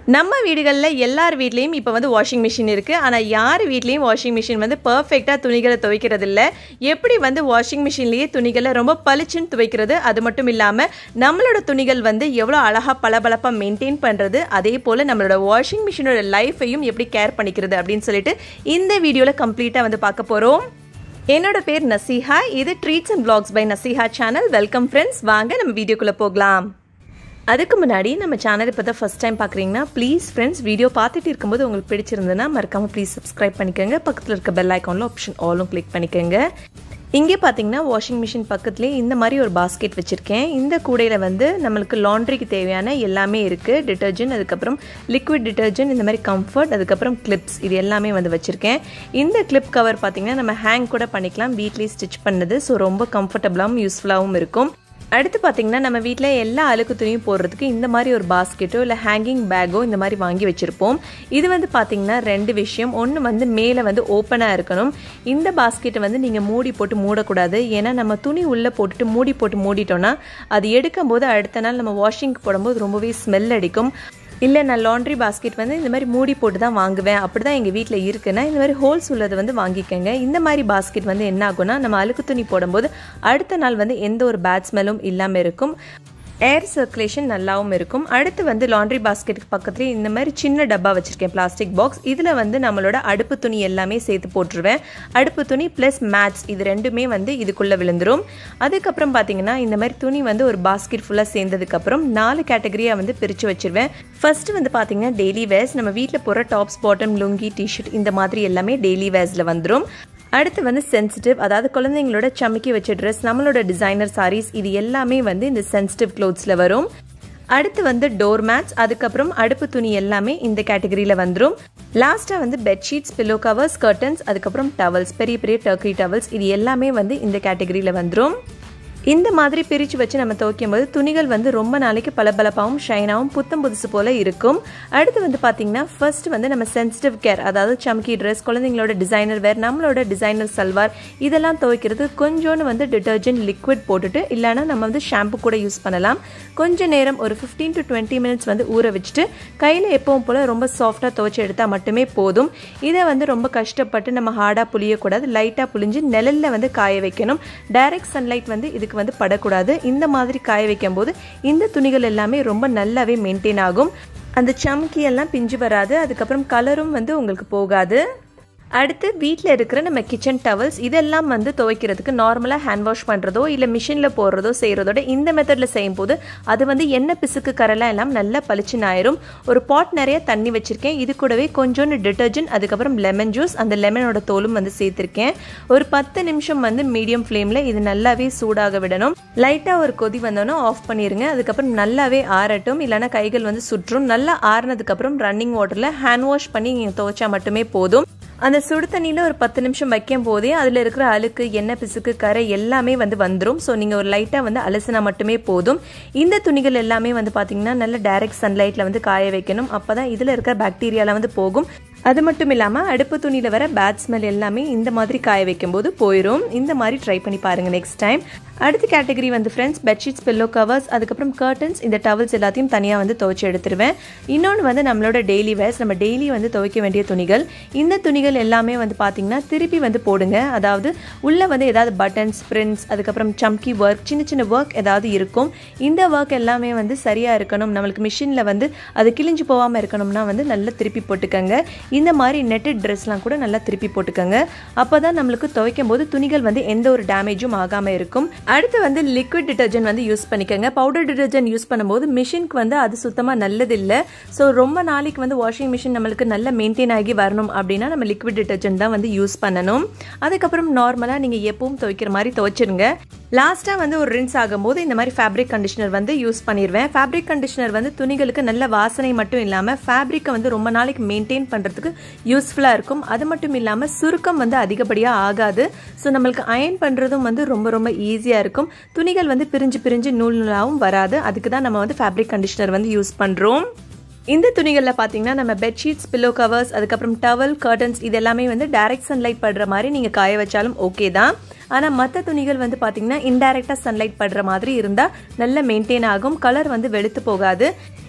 நம்ம வீடுகளில் எல்லார் வீட்லேயும் இப்போ வந்து வாஷிங் மிஷின் இருக்குது ஆனால் யார் வீட்லேயும் வாஷிங் மிஷின் வந்து பர்ஃபெக்டாக துணிகளை துவைக்கிறது இல்லை எப்படி வந்து வாஷிங் மிஷின்லேயே துணிகளை ரொம்ப பளிச்சுன்னு துவைக்கிறது அது மட்டும் இல்லாமல் நம்மளோட துணிகள் வந்து எவ்வளோ அழகாக பளபளப்பாக மெயின்டைன் பண்ணுறது அதே போல் நம்மளோட வாஷிங் மிஷினோட லைஃப்பையும் எப்படி கேர் பண்ணிக்கிறது அப்படின்னு சொல்லிட்டு இந்த வீடியோவில் கம்ப்ளீட்டாக வந்து பார்க்க போகிறோம் என்னோட பேர் நசீஹா இது treats and blogs by Naseeha channel welcome friends வாங்க நம்ம வீடியோக்குள்ளே போகலாம் அதுக்கு முன்னாடி நம்ம சேனல் இப்போ தான் ஃபஸ்ட் டைம் பார்க்குறீங்கன்னா ப்ளீஸ் ஃப்ரெண்ட்ஸ் வீடியோ பார்த்துட்டு இருக்கும்போது உங்களுக்கு பிடிச்சிருந்ததுன்னா மறக்காமல் ப்ளீஸ் சப்ஸ்கிரைப் பண்ணிக்கோங்க பக்கத்தில் இருக்க பெல் ஐக்கானில் ஆப்ஷன் ஆலும் கிளிக் பண்ணிக்கோங்க இங்கே பார்த்தீங்கன்னா வாஷிங் மிஷின் பக்கத்துலேயே இந்த மாதிரி ஒரு பாஸ்கெட் வச்சுருக்கேன் இந்த கூடையில் வந்து நம்மளுக்கு லாண்ட்ரிக்கு தேவையான எல்லாமே இருக்குது டிட்டர்ஜென்ட் அதுக்கப்புறம் லிக்விட் டிட்டர்ஜென்ட் இந்த மாதிரி கம்ஃபர்ட் அதுக்கப்புறம் கிளிப்ஸ் இது எல்லாமே வந்து வச்சுருக்கேன் இந்த கிளிப் கவர் பார்த்தீங்கன்னா நம்ம ஹேங் கூட பண்ணிக்கலாம் வீட்லேயே ஸ்டிச் பண்ணது ஸோ ரொம்ப கம்ஃபர்டபுளாகவும் யூஸ்ஃபுல்லாகவும் இருக்கும் அடுத்து பார்த்தீங்கன்னா நம்ம வீட்டில் எல்லா அழுக்கு துணியும் போடுறதுக்கு இந்த மாதிரி ஒரு பாஸ்கெட்டோ இல்லை ஹேங்கிங் பேக்கோ இந்த மாதிரி வாங்கி வச்சுருப்போம் இது வந்து பார்த்தீங்கன்னா ரெண்டு விஷயம் ஒன்று வந்து மேலே வந்து ஓப்பனாக இருக்கணும் இந்த பாஸ்கெட்டை வந்து நீங்கள் மூடி போட்டு மூடக்கூடாது ஏன்னா நம்ம துணி உள்ளே போட்டுட்டு மூடி போட்டு மூடிட்டோன்னா அது எடுக்கும் போது அடுத்த நாள் நம்ம வாஷிங்க்கு போடும்போது ரொம்பவே ஸ்மெல் அடிக்கும் இல்லை நான் லாண்ட்ரி பாஸ்கெட் வந்து இந்த மாதிரி மூடி போட்டு தான் வாங்குவேன் அப்படி தான் எங்கள் வீட்டில் இருக்குன்னா இந்த மாதிரி ஹோல்ஸ் உள்ளதை வந்து வாங்கிக்கோங்க இந்த மாதிரி பாஸ்கெட் வந்து என்ன ஆகும்னா நம்ம அழுக்கு துணி போடும்போது அடுத்த நாள் வந்து எந்த ஒரு பேட் ஸ்மெல்லும் இல்லாமல் இருக்கும் ஏர் சர்க்குலேஷன் நல்லாவும் இருக்கும் அடுத்து வந்து லாண்ட்ரி பாஸ்கெட்டுக்கு பக்கத்துலேயே இந்த மாதிரி சின்ன டப்பா வச்சுருக்கேன் பிளாஸ்டிக் பாக்ஸ் இதில் வந்து நம்மளோட அடுப்பு துணி எல்லாமே சேர்த்து போட்டுருவேன் அடுப்பு துணி ப்ளஸ் மேட்ஸ் இது ரெண்டுமே வந்து இதுக்குள்ளே விழுந்துரும் அதுக்கப்புறம் பார்த்தீங்கன்னா இந்த மாதிரி துணி வந்து ஒரு பாஸ்கெட் ஃபுல்லாக சேர்ந்ததுக்கப்புறம் நாலு கேட்டகரியாக வந்து பிரித்து வச்சுருவேன் ஃபஸ்ட்டு வந்து பார்த்தீங்கன்னா டெய்லி வேர்ஸ் நம்ம வீட்டில் போகிற டாப்ஸ் பாட்டம் லுங்கி டிஷர்ட் இந்த மாதிரி எல்லாமே டெய்லி வேர்ஸில் வந்துடும் அடுத்து வந்து சென்சிட்டிவ் அதாவது குழந்தைங்களோட சமைக்கி வச்ச ட்ரெஸ் நம்மளோட டிசைனர் சாரீஸ் இது எல்லாமே வந்து இந்த சென்சிட்டிவ் க்ளோத்ஸில் வரும் அடுத்து வந்து டோர் மேட்ஸ் அதுக்கப்புறம் அடுப்பு துணி எல்லாமே இந்த கேட்டகரியில் வந்துடும் லாஸ்ட்டாக வந்து பெட்ஷீட்ஸ் பில்லோ கவர்ஸ் கர்டன்ஸ் அதுக்கப்புறம் டவல்ஸ் பெரிய பெரிய டர்க்கி டவல்ஸ் இது எல்லாமே வந்து இந்த கேட்டகரியில் வந்துடும் இந்த மாதிரி பிரித்து வச்சு நம்ம துவைக்கும் போது துணிகள் வந்து ரொம்ப நாளைக்கு பளபளப்பாகவும் ஷைனாகவும் புத்தம் புதுசு போல் இருக்கும் அடுத்து வந்து பார்த்திங்கன்னா ஃபர்ஸ்ட் வந்து நம்ம சென்சிட்டிவ் கேர் அதாவது சம்கி ட்ரெஸ் குழந்தைங்களோட டிசைனர் வேர் நம்மளோட டிசைனர் சல்வார் இதெல்லாம் துவைக்கிறது கொஞ்சோன்னு வந்து டிட்டர்ஜென்ட் லிக்விட் போட்டுட்டு இல்லைனா நம்ம வந்து ஷாம்பு கூட யூஸ் பண்ணலாம் கொஞ்ச நேரம் ஒரு ஃபிஃப்டீன் டு டுவெண்ட்டி மினிட்ஸ் வந்து ஊற வச்சுட்டு கையில் எப்பவும் போல் ரொம்ப சாஃப்டாக துவைச்சி எடுத்தால் மட்டுமே போதும் இதை வந்து ரொம்ப கஷ்டப்பட்டு நம்ம ஹார்டாக புளியக்கூடாது லைட்டாக புளிஞ்சு நிழலில் வந்து காய வைக்கணும் டைரக்ட் சன்லைட் வந்து இதுக்கு இதுக்கு வந்து படக்கூடாது இந்த மாதிரி காய வைக்கும் போது இந்த துணிகள் எல்லாமே ரொம்ப நல்லாவே மெயின்டைன் ஆகும் அந்த சம்கி எல்லாம் பிஞ்சு வராது அதுக்கப்புறம் கலரும் வந்து உங்களுக்கு போகாது அடுத்து வீட்டில் இருக்கிற நம்ம கிச்சன் டவல்ஸ் இதெல்லாம் வந்து துவைக்கிறதுக்கு நார்மலாக ஹேண்ட் வாஷ் பண்ணுறதோ இல்லை மிஷினில் போடுறதோ செய்கிறதோட இந்த மெத்தடில் செய்யும் போது அது வந்து எண்ணெய் பிசுக்கு கரெல்லாம் எல்லாம் நல்லா பளிச்சுன்னு ஆயிரும் ஒரு பாட் நிறைய தண்ணி வச்சுருக்கேன் இது கூடவே கொஞ்சோண்டு டிட்டர்ஜென்ட் அதுக்கப்புறம் லெமன் ஜூஸ் அந்த லெமனோட தோலும் வந்து சேர்த்துருக்கேன் ஒரு பத்து நிமிஷம் வந்து மீடியம் ஃப்ளேமில் இது நல்லாவே சூடாக விடணும் லைட்டாக ஒரு கொதி வந்தோன்னா ஆஃப் பண்ணிடுங்க அதுக்கப்புறம் நல்லாவே ஆறட்டும் இல்லைனா கைகள் வந்து சுற்றும் நல்லா ஆறுனதுக்கப்புறம் ரன்னிங் வாட்டரில் ஹேண்ட் வாஷ் பண்ணி நீங்கள் துவைச்சா மட்டுமே போதும் அந்த சுடு தண்ணியில் ஒரு பத்து நிமிஷம் வைக்கும் போதே அதில் இருக்கிற அழுக்கு எண்ணெய் பிசுக்கு கரை எல்லாமே வந்து வந்துடும் ஸோ நீங்கள் ஒரு லைட்டாக வந்து அலசினா மட்டுமே போதும் இந்த துணிகள் எல்லாமே வந்து பார்த்தீங்கன்னா நல்ல டைரக்ட் சன்லைட்டில் வந்து காய வைக்கணும் அப்போ தான் இதில் இருக்கிற பாக்டீரியாலாம் வந்து போகும் அது மட்டும் இல்லாமல் அடுப்பு துணியில் வர பேட் ஸ்மெல் எல்லாமே இந்த மாதிரி காய வைக்கும்போது போயிடும் இந்த மாதிரி ட்ரை பண்ணி பாருங்கள் நெக்ஸ்ட் டைம் அடுத்த கேட்டகரி வந்து ஃப்ரெண்ட்ஸ் பெட்ஷீட்ஸ் பில்லோ கவர்ஸ் அதுக்கப்புறம் கர்டன்ஸ் இந்த டவல்ஸ் எல்லாத்தையும் தனியாக வந்து துவைச்சி எடுத்துருவேன் இன்னொன்று வந்து நம்மளோட டெய்லி வேர்ஸ் நம்ம டெய்லி வந்து துவைக்க வேண்டிய துணிகள் இந்த துணிகள் எல்லாமே வந்து பார்த்திங்கன்னா திருப்பி வந்து போடுங்க அதாவது உள்ளே வந்து ஏதாவது பட்டன்ஸ் பிரிண்ட்ஸ் அதுக்கப்புறம் சம்கி ஒர்க் சின்ன சின்ன ஒர்க் ஏதாவது இருக்கும் இந்த ஒர்க் எல்லாமே வந்து சரியாக இருக்கணும் நம்மளுக்கு மிஷினில் வந்து அது கிழிஞ்சு போகாமல் இருக்கணும்னா வந்து நல்லா திருப்பி போட்டுக்கோங்க இந்த மாதிரி நெட்டட் ட்ரெஸ்லாம் கூட நல்லா திருப்பி போட்டுக்கோங்க அப்போ தான் நம்மளுக்கு துவைக்கும் போது துணிகள் வந்து எந்த ஒரு டேமேஜும் ஆகாமல் இருக்கும் அடுத்து வந்து லிக்விட் டிட்டர்ஜென்ட் வந்து யூஸ் பண்ணிக்கோங்க பவுடர் டிட்டர்ஜென்ட் யூஸ் பண்ணும்போது மிஷினுக்கு வந்து அது சுத்தமாக நல்லதில்லை ஸோ ரொம்ப நாளைக்கு வந்து வாஷிங் மிஷின் நம்மளுக்கு நல்ல மெயின்டைன் ஆகி வரணும் அப்படின்னா நம்ம லிக்விட் டிட்டர்ஜென்ட் தான் வந்து யூஸ் பண்ணணும் அதுக்கப்புறம் நார்மலாக நீங்கள் எப்பவும் துவைக்கிற மாதிரி துவைச்சிருங்க லாஸ்ட்டாக வந்து ஒரு ரின்ஸ் ஆகும்போது இந்த மாதிரி ஃபேப்ரிக் கண்டிஷனர் வந்து யூஸ் பண்ணிடுவேன் ஃபேப்ரிக் கண்டிஷனர் வந்து துணிகளுக்கு நல்ல வாசனை மட்டும் இல்லாமல் ஃபேப்ரிக்கை வந்து ரொம்ப நாளைக்கு மெயின்டைன் பண்ணுறதுக்கு யூஸ்ஃபுல்லாக இருக்கும் அது மட்டும் இல்லாமல் சுருக்கம் வந்து அதிகப்படியாக ஆகாது ஸோ நம்மளுக்கு அயன் பண்ணுறதும் வந்து ரொம்ப ரொம்ப ஈஸியாக இருக்கும் துணிகள் வந்து பிரிஞ்சு பிரிஞ்சு நூல் நூலாகவும் வராது அதுக்கு தான் நம்ம வந்து ஃபேப்ரிக் கண்டிஷனர் வந்து யூஸ் பண்ணுறோம் இந்த துணிகளில் பார்த்தீங்கன்னா நம்ம பெட்ஷீட்ஸ் பில்லோ கவர்ஸ் அதுக்கப்புறம் டவல் கர்டன்ஸ் இது எல்லாமே வந்து டைரக்ட் சன்லைட் படுற மாதிரி நீங்கள் காய வச்சாலும் ஓகே தான் ஆனால் மற்ற துணிகள் வந்து பார்த்தீங்கன்னா இன்டைரக்டாக சன்லைட் படுற மாதிரி இருந்தால் நல்ல மெயின்டைன் ஆகும் கலர் வந்து வெளுத்து போகாது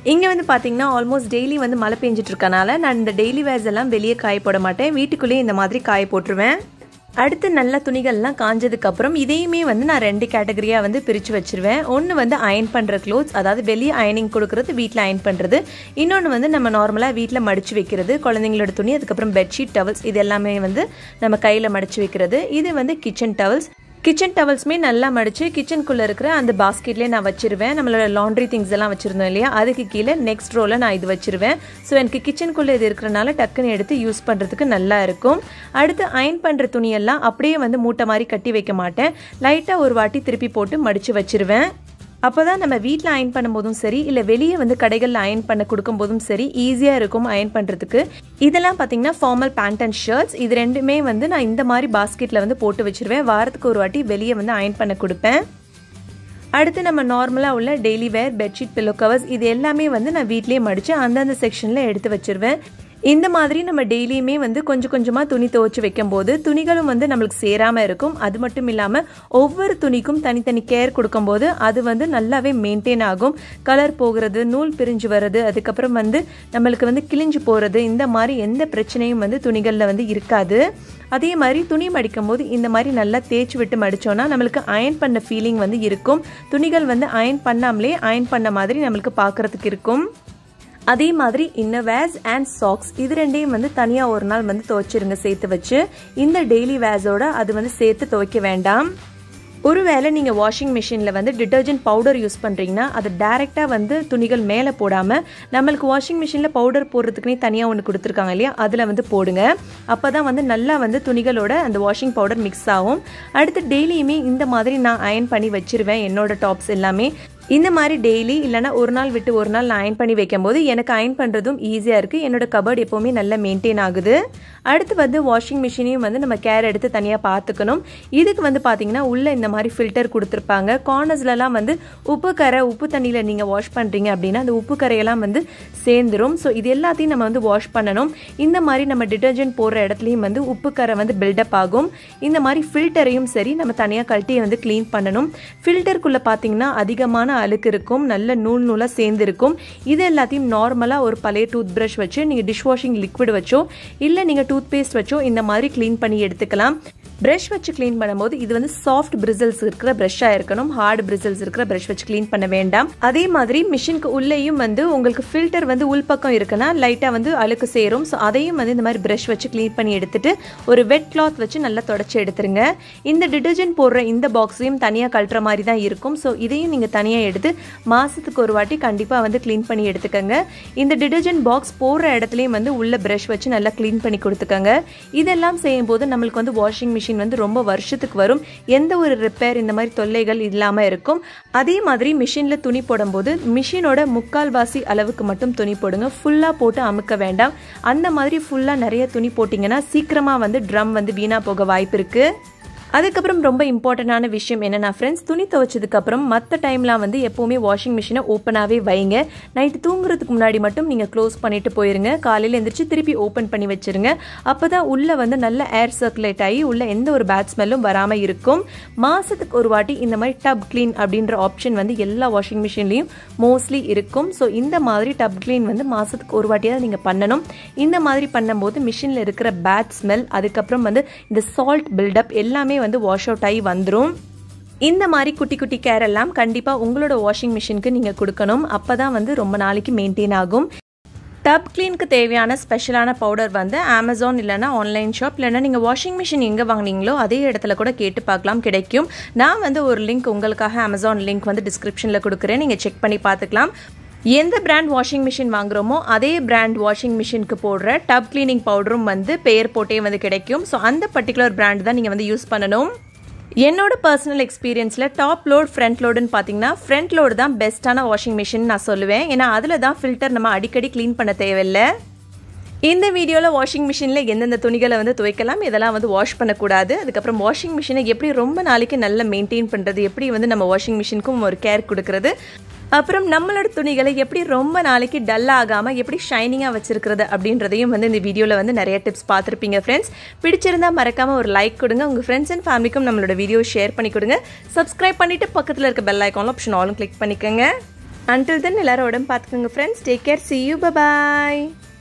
இங்கே வந்து பார்த்தீங்கன்னா ஆல்மோஸ்ட் டெய்லி வந்து மழை பெஞ்சிட்டு இருக்கனால நான் இந்த டெய்லி வேர்ஸ் எல்லாம் வெளியே காய போட மாட்டேன் வீட்டுக்குள்ளேயே இந்த மாதிரி காய போட்டுருவேன் அடுத்து நல்ல துணிகள்லாம் காஞ்சதுக்கப்புறம் இதையுமே வந்து நான் ரெண்டு கேட்டகரியாக வந்து பிரித்து வச்சுருவேன் ஒன்று வந்து அயன் பண்ணுற க்ளோத்ஸ் அதாவது வெளியே அயனிங் கொடுக்குறது வீட்டில் அயன் பண்ணுறது இன்னொன்று வந்து நம்ம நார்மலாக வீட்டில் மடித்து வைக்கிறது குழந்தைங்களோட துணி அதுக்கப்புறம் பெட்ஷீட் டவல்ஸ் இது எல்லாமே வந்து நம்ம கையில் மடித்து வைக்கிறது இது வந்து கிச்சன் டவல்ஸ் கிச்சன் டவல்ஸுமே நல்லா மடித்து கிச்சனுக்குள்ளே இருக்கிற அந்த பாஸ்கெட்லேயே நான் வச்சிருவேன் நம்மளோட லாண்ட்ரி திங்ஸ் எல்லாம் வச்சுருந்தோம் இல்லையா அதுக்கு கீழே நெக்ஸ்ட் ரோவில் நான் இது வச்சிருவேன் ஸோ எனக்கு கிச்சனுக்குள்ளே இது இருக்கிறனால டக்குன்னு எடுத்து யூஸ் பண்ணுறதுக்கு நல்லா இருக்கும் அடுத்து அயன் பண்ணுற துணியெல்லாம் அப்படியே வந்து மூட்டை மாதிரி கட்டி வைக்க மாட்டேன் லைட்டாக ஒரு வாட்டி திருப்பி போட்டு மடித்து வச்சிருவேன் அப்போ தான் நம்ம வீட்டில் அயன் பண்ணும்போதும் சரி இல்லை வெளியே வந்து கடைகளில் அயன் பண்ண கொடுக்கும்போதும் சரி ஈஸியாக இருக்கும் அயன் பண்ணுறதுக்கு இதெல்லாம் பார்த்தீங்கன்னா ஃபார்மல் பேண்ட் அண்ட் ஷர்ட்ஸ் இது ரெண்டுமே வந்து நான் இந்த மாதிரி பாஸ்கெட்டில் வந்து போட்டு வச்சிருவேன் வாரத்துக்கு ஒரு வாட்டி வெளியே வந்து அயன் பண்ண கொடுப்பேன் அடுத்து நம்ம நார்மலாக உள்ள daily wear bedsheet pillow covers இது எல்லாமே வந்து நான் வீட்லேயே மடித்து அந்தந்த செக்ஷனில் எடுத்து வச்சிருவேன் இந்த மாதிரி நம்ம டெய்லியுமே வந்து கொஞ்சம் கொஞ்சமாக துணி துவைச்சு வைக்கும்போது துணிகளும் வந்து நம்மளுக்கு சேராமல் இருக்கும் அது மட்டும் இல்லாமல் ஒவ்வொரு துணிக்கும் தனித்தனி கேர் கொடுக்கும்போது அது வந்து நல்லாவே மெயின்டைன் ஆகும் கலர் போகிறது நூல் பிரிஞ்சு வர்றது அதுக்கப்புறம் வந்து நம்மளுக்கு வந்து கிழிஞ்சு போகிறது இந்த மாதிரி எந்த பிரச்சனையும் வந்து துணிகளில் வந்து இருக்காது அதே மாதிரி துணி மடிக்கும் போது இந்த மாதிரி நல்லா தேய்ச்சி விட்டு மடித்தோன்னா நம்மளுக்கு அயன் பண்ண ஃபீலிங் வந்து இருக்கும் துணிகள் வந்து அயன் பண்ணாமலே அயன் பண்ண மாதிரி நம்மளுக்கு பார்க்குறதுக்கு இருக்கும் அதே மாதிரி இன்னவேர்ஸ் அண்ட் சாக்ஸ் இது ரெண்டையும் வந்து தனியாக ஒரு நாள் வந்து துவைச்சிருங்க சேர்த்து வச்சு இந்த டெய்லி வேர்ஸோட அது வந்து சேர்த்து துவைக்க வேண்டாம் ஒருவேளை நீங்கள் வாஷிங் மிஷினில் வந்து டிட்டர்ஜென்ட் பவுடர் யூஸ் பண்ணுறீங்கன்னா அது டேரெக்டாக வந்து துணிகள் மேலே போடாமல் நம்மளுக்கு வாஷிங் மிஷினில் பவுடர் போடுறதுக்குனே தனியாக ஒன்று கொடுத்துருக்காங்க இல்லையா அதில் வந்து போடுங்க அப்போ தான் வந்து நல்லா வந்து துணிகளோட அந்த வாஷிங் பவுடர் மிக்ஸ் ஆகும் அடுத்து டெய்லியுமே இந்த மாதிரி நான் அயன் பண்ணி வச்சிருவேன் என்னோட டாப்ஸ் எல்லாமே இந்த மாதிரி டெய்லி இல்லைனா ஒரு நாள் விட்டு ஒரு நாள் நான் அயன் பண்ணி வைக்கும்போது எனக்கு அயன் பண்ணுறதும் ஈஸியாக இருக்குது என்னோட கபர்ட் எப்போவுமே நல்லா மெயின்டைன் ஆகுது அடுத்து வந்து வாஷிங் மிஷினையும் வந்து நம்ம கேர் எடுத்து தனியாக பார்த்துக்கணும் இதுக்கு வந்து பார்த்தீங்கன்னா உள்ளே இந்த மாதிரி ஃபில்டர் கொடுத்துருப்பாங்க கார்னர்ஸ்லலாம் வந்து உப்பு கரை உப்பு தண்ணியில் நீங்கள் வாஷ் பண்ணுறீங்க அப்படின்னா அந்த உப்பு கரையெல்லாம் வந்து சேர்ந்துரும் ஸோ இது எல்லாத்தையும் நம்ம வந்து வாஷ் பண்ணணும் இந்த மாதிரி நம்ம டிட்டர்ஜென்ட் போடுற இடத்துலையும் வந்து உப்பு கரை வந்து பில்டப் ஆகும் இந்த மாதிரி ஃபில்டரையும் சரி நம்ம தனியாக கழட்டியை வந்து க்ளீன் பண்ணணும் ஃபில்டருக்குள்ளே பார்த்தீங்கன்னா அதிகமான அழுக்கு இருக்கும் நல்ல நூல் நூலாக சேர்ந்துருக்கும் இது எல்லாத்தையும் நார்மலாக ஒரு பழைய டூத் ப்ரஷ் வச்சு நீங்கள் டிஷ் வாஷிங் லிக்விட் வச்சோ இல்லை நீங்கள் டூத் பேஸ்ட் வச்சோ இந்த மாதிரி க்ளீன் பண்ணி எடுத்துக்கலாம் ப்ரஷ் வச்சு க்ளீன் பண்ணும்போது இது வந்து சாஃப்ட் பிரிசல்ஸ் இருக்கிற ப்ரஷ்ஷாக இருக்கணும் ஹார்ட் பிரிசல்ஸ் இருக்கிற ப்ரஷ் வச்சு க்ளீன் பண்ண வேண்டாம் அதே மாதிரி மிஷினுக்கு உள்ளேயும் வந்து உங்களுக்கு ஃபில்டர் வந்து உள்பக்கம் இருக்குன்னா லைட்டாக வந்து அழுக்கு சேரும் ஸோ அதையும் வந்து இந்த மாதிரி ப்ரஷ் வச்சு க்ளீன் பண்ணி எடுத்துட்டு ஒரு வெட் கிளாத் வச்சு நல்லா தொடச்சி எடுத்துருங்க இந்த டிடர்ஜென்ட் போடுற இந்த பாக்ஸையும் தனியாக கழட்டுற மாதிரி தான் இருக்கும் ஸோ இதையும் நீங்கள் தனியாக எடுத்து மாதத்துக்கு ஒரு வாட்டி கண்டிப்பாக வந்து க்ளீன் பண்ணி எடுத்துக்கோங்க இந்த டிடர்ஜென்ட் பாக்ஸ் போடுற இடத்துலையும் வந்து உள்ள ப்ரஷ் வச்சு நல்லா க்ளீன் பண்ணி கொடுத்துக்கோங்க இதெல்லாம் செய்யும்போது நம்மளுக்கு வந்து வாஷிங் மிஷின் வந்து ரொம்ப வருஷத்துக்கு வரும் எந்த ஒரு ரிப்பேர் இந்த மாதிரி தொல்லைகள் இல்லாமல் இருக்கும் அதே மாதிரி மிஷினில் துணி போடும்போது மிஷினோட முக்கால்வாசி அளவுக்கு மட்டும் துணி போடுங்க ஃபுல்லாக போட்டு அமுக்க வேண்டாம் அந்த மாதிரி ஃபுல்லாக நிறைய துணி போட்டிங்கன்னா சீக்கிரமாக வந்து ட்ரம் வந்து வீணாக போக வாய்ப்பு இருக்குது அதுக்கப்புறம் ரொம்ப இம்பார்ட்டண்டான விஷயம் என்னென்னா ஃப்ரெண்ட்ஸ் துணி துவைச்சதுக்கப்புறம் மற்ற டைம்லாம் வந்து எப்போவுமே வாஷிங் மிஷினை ஓப்பனாகவே வைங்க நைட்டு தூங்குறதுக்கு முன்னாடி மட்டும் நீங்கள் க்ளோஸ் பண்ணிட்டு போயிருங்க காலையில் எந்திரிச்சு திருப்பி ஓப்பன் பண்ணி வச்சிருங்க அப்போ தான் உள்ளே வந்து நல்ல ஏர் சர்க்குலேட் ஆகி உள்ள எந்த ஒரு பேட் ஸ்மெல்லும் வராமல் இருக்கும் மாதத்துக்கு ஒரு வாட்டி இந்த மாதிரி டப் க்ளீன் அப்படின்ற ஆப்ஷன் வந்து எல்லா வாஷிங் மிஷின்லேயும் மோஸ்ட்லி இருக்கும் ஸோ இந்த மாதிரி டப் க்ளீன் வந்து மாதத்துக்கு ஒரு வாட்டியாவது நீங்கள் பண்ணணும் இந்த மாதிரி பண்ணும்போது மிஷினில் இருக்கிற பேட் ஸ்மெல் அதுக்கப்புறம் வந்து இந்த சால்ட் பில்டப் எல்லாமே வந்து வாஷ் அவுட் ஆகி வந்துடும் இந்த மாதிரி குட்டி குட்டி கேர் எல்லாம் கண்டிப்பாக உங்களோட வாஷிங் மிஷினுக்கு நீங்கள் கொடுக்கணும் அப்போ தான் வந்து ரொம்ப நாளைக்கு மெயின்டைன் ஆகும் டப் க்ளீனுக்கு தேவையான ஸ்பெஷலான பவுடர் வந்து அமேசான் இல்லைனா ஆன்லைன் ஷாப் இல்லைனா நீங்கள் வாஷிங் மிஷின் எங்கே வாங்கினீங்களோ அதே இடத்துல கூட கேட்டு பார்க்கலாம் கிடைக்கும் நான் வந்து ஒரு லிங்க் உங்களுக்காக அமேசான் லிங்க் வந்து டிஸ்கிரிப்ஷனில் கொடுக்குறேன் நீங்கள் செக் பண்ணி பார்த்துக்கலாம் எந்த பிராண்ட் வாஷிங் மிஷின் வாங்குறோமோ அதே பிராண்ட் வாஷிங் மிஷினுக்கு போடுற டப் க்ளீனிங் பவுடரும் வந்து பெயர் போட்டே வந்து கிடைக்கும் ஸோ அந்த பர்டிகுலர் பிராண்ட் தான் நீங்கள் வந்து யூஸ் பண்ணணும் என்னோட பர்சனல் எக்ஸ்பீரியன்ஸில் டாப் லோட் ஃப்ரண்ட் லோடுன்னு பார்த்தீங்கன்னா ஃப்ரண்ட் லோடு தான் பெஸ்ட்டான வாஷிங் மிஷின் நான் சொல்லுவேன் ஏன்னா அதில் தான் ஃபில்டர் நம்ம அடிக்கடி க்ளீன் பண்ண தேவையில்லை இந்த வீடியோவில் வாஷிங் மிஷினில் எந்தெந்த துணிகளை வந்து துவைக்கலாம் இதெல்லாம் வந்து வாஷ் பண்ணக்கூடாது அதுக்கப்புறம் வாஷிங் மிஷினை எப்படி ரொம்ப நாளைக்கு நல்லா மெயின்டைன் பண்ணுறது எப்படி வந்து நம்ம வாஷிங் மிஷினுக்கும் ஒரு கேர் கொடுக்கறது அப்புறம் நம்மளோட துணிகளை எப்படி ரொம்ப நாளைக்கு டல் ஆகாமல் எப்படி ஷைனிங்காக வச்சிருக்கிறது அப்படின்றதையும் வந்து இந்த வீடியோவில் வந்து நிறைய டிப்ஸ் பார்த்துருப்பீங்க ஃப்ரெண்ட்ஸ் பிடிச்சிருந்தா மறக்காமல் ஒரு லைக் கொடுங்க உங்கள் ஃப்ரெண்ட்ஸ் அண்ட் ஃபேமிலிக்கும் நம்மளோட வீடியோ ஷேர் பண்ணி கொடுங்க சப்ஸ்கிரைப் பண்ணிவிட்டு பக்கத்தில் இருக்க பெல் ஐக்கானில் ஆப்ஷன் ஆலும் கிளிக் பண்ணிக்கோங்க அன்டில் தென் எல்லாரும் உடம்பு பார்த்துக்கோங்க friends take care see you bye bye